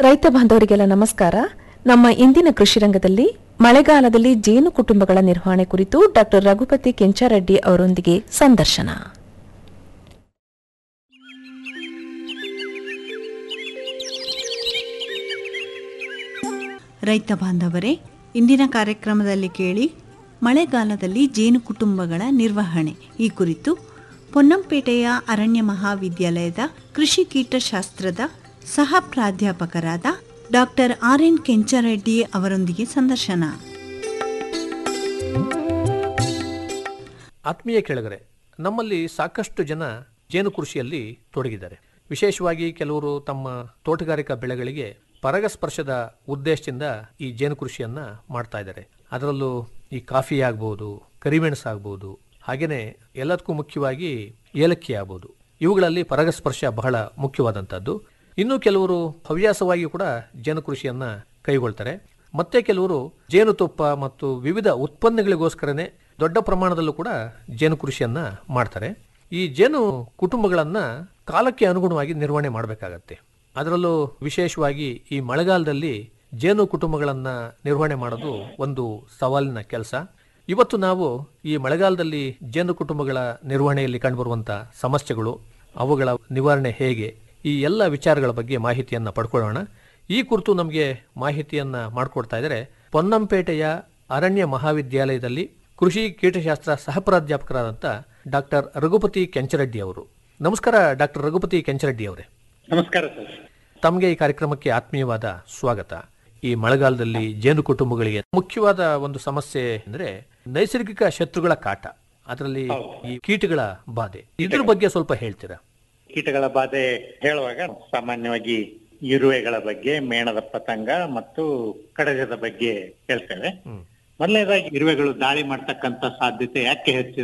ರೈತ ಬಾಂಧವರಿಗೆಲ್ಲ ನಮಸ್ಕಾರ ನಮ್ಮ ಇಂದಿನ ಕೃಷಿ ರಂಗದಲ್ಲಿ ಮಳೆಗಾಲದಲ್ಲಿ ಜೇನು ಕುಟುಂಬಗಳ ನಿರ್ವಹಣೆ ಕುರಿತು ಡಾಕ್ಟರ್ ರಘುಪತಿ ಕೆಂಚಾರೆಡ್ಡಿ ಅವರೊಂದಿಗೆ ಸಂದರ್ಶನ ರೈತ ಬಾಂಧವರೇ ಇಂದಿನ ಕಾರ್ಯಕ್ರಮದಲ್ಲಿ ಕೇಳಿ ಮಳೆಗಾಲದಲ್ಲಿ ಜೇನು ಕುಟುಂಬಗಳ ನಿರ್ವಹಣೆ ಈ ಕುರಿತು ಪೊನ್ನಂಪೇಟೆಯ ಅರಣ್ಯ ಮಹಾವಿದ್ಯಾಲಯದ ಕೃಷಿ ಕೀಟಶಾಸ್ತ್ರದ ಸಹ ಪ್ರಾಧ್ಯಾಪಕರಾದ ಡಾಕ್ಟರ್ ಆರ್ ಎನ್ ಕೆಂಚರೆಡ್ಡಿ ಅವರೊಂದಿಗೆ ಸಂದರ್ಶನ ಆತ್ಮೀಯ ಕೆಳಗರೆ ನಮ್ಮಲ್ಲಿ ಸಾಕಷ್ಟು ಜನ ಜೇನು ಕೃಷಿಯಲ್ಲಿ ತೊಡಗಿದ್ದಾರೆ ವಿಶೇಷವಾಗಿ ಕೆಲವರು ತಮ್ಮ ತೋಟಗಾರಿಕಾ ಬೆಳೆಗಳಿಗೆ ಪರಾಗಸ್ಪರ್ಶದ ಉದ್ದೇಶದಿಂದ ಈ ಜೇನು ಕೃಷಿಯನ್ನ ಮಾಡ್ತಾ ಇದ್ದಾರೆ ಅದರಲ್ಲೂ ಈ ಕಾಫಿ ಆಗ್ಬೋದು ಕರಿಮೆಣಸು ಆಗ್ಬೋದು ಹಾಗೇನೆ ಎಲ್ಲದಕ್ಕೂ ಮುಖ್ಯವಾಗಿ ಏಲಕ್ಕಿ ಆಗ್ಬೋದು ಇವುಗಳಲ್ಲಿ ಪರಾಗಸ್ಪರ್ಶ ಬಹಳ ಮುಖ್ಯವಾದಂಥದ್ದು ಇನ್ನು ಕೆಲವರು ಹವ್ಯಾಸವಾಗಿ ಕೂಡ ಜೇನು ಕೃಷಿಯನ್ನ ಕೈಗೊಳ್ತಾರೆ ಮತ್ತೆ ಕೆಲವರು ಜೇನುತುಪ್ಪ ಮತ್ತು ವಿವಿಧ ಉತ್ಪನ್ನಗಳಿಗೋಸ್ಕರನೇ ದೊಡ್ಡ ಪ್ರಮಾಣದಲ್ಲೂ ಕೂಡ ಜೇನು ಕೃಷಿಯನ್ನ ಮಾಡ್ತಾರೆ ಈ ಜೇನು ಕುಟುಂಬಗಳನ್ನ ಕಾಲಕ್ಕೆ ಅನುಗುಣವಾಗಿ ನಿರ್ವಹಣೆ ಮಾಡಬೇಕಾಗತ್ತೆ ಅದರಲ್ಲೂ ವಿಶೇಷವಾಗಿ ಈ ಮಳೆಗಾಲದಲ್ಲಿ ಜೇನು ಕುಟುಂಬಗಳನ್ನ ನಿರ್ವಹಣೆ ಮಾಡೋದು ಒಂದು ಸವಾಲಿನ ಕೆಲಸ ಇವತ್ತು ನಾವು ಈ ಮಳೆಗಾಲದಲ್ಲಿ ಜೇನು ಕುಟುಂಬಗಳ ನಿರ್ವಹಣೆಯಲ್ಲಿ ಕಂಡುಬರುವಂತ ಸಮಸ್ಯೆಗಳು ಅವುಗಳ ನಿವಾರಣೆ ಹೇಗೆ ಈ ಎಲ್ಲ ವಿಚಾರಗಳ ಬಗ್ಗೆ ಮಾಹಿತಿಯನ್ನ ಪಡ್ಕೊಳ್ಳೋಣ ಈ ಕುರಿತು ನಮಗೆ ಮಾಹಿತಿಯನ್ನ ಮಾಡಿಕೊಡ್ತಾ ಇದ್ದಾರೆ ಪೊನ್ನಂಪೇಟೆಯ ಅರಣ್ಯ ಮಹಾವಿದ್ಯಾಲಯದಲ್ಲಿ ಕೃಷಿ ಕೀಟಶಾಸ್ತ್ರ ಸಹಪ್ರಾಧ್ಯಾಪಕರಾದಂಥ ಡಾಕ್ಟರ್ ರಘುಪತಿ ಕೆಂಚರೆಡ್ಡಿ ಅವರು ನಮಸ್ಕಾರ ಡಾಕ್ಟರ್ ರಘುಪತಿ ಕೆಂಚರೆಡ್ಡಿ ಅವರೇ ನಮಸ್ಕಾರ ಸರ್ ತಮಗೆ ಈ ಕಾರ್ಯಕ್ರಮಕ್ಕೆ ಆತ್ಮೀಯವಾದ ಸ್ವಾಗತ ಈ ಮಳೆಗಾಲದಲ್ಲಿ ಜೇನು ಕುಟುಂಬಗಳಿಗೆ ಮುಖ್ಯವಾದ ಒಂದು ಸಮಸ್ಯೆ ಅಂದ್ರೆ ನೈಸರ್ಗಿಕ ಶತ್ರುಗಳ ಕಾಟ ಅದರಲ್ಲಿ ಈ ಕೀಟಗಳ ಬಾಧೆ ಇದ್ರ ಬಗ್ಗೆ ಸ್ವಲ್ಪ ಹೇಳ್ತೀರಾ ಕೀಟಗಳ ಬಾಧೆ ಹೇಳುವಾಗ ಸಾಮಾನ್ಯವಾಗಿ ಇರುವೆಗಳ ಬಗ್ಗೆ ಮೇಣದ ಪತಂಗ ಮತ್ತು ಕಡಜದ ಬಗ್ಗೆ ಹೇಳ್ತೇವೆ ಮೊದಲನೇದಾಗಿ ಇರುವೆಗಳು ದಾಳಿ ಮಾಡ್ತಕ್ಕಂತ ಸಾಧ್ಯತೆ ಯಾಕೆ ಹೆಚ್ಚು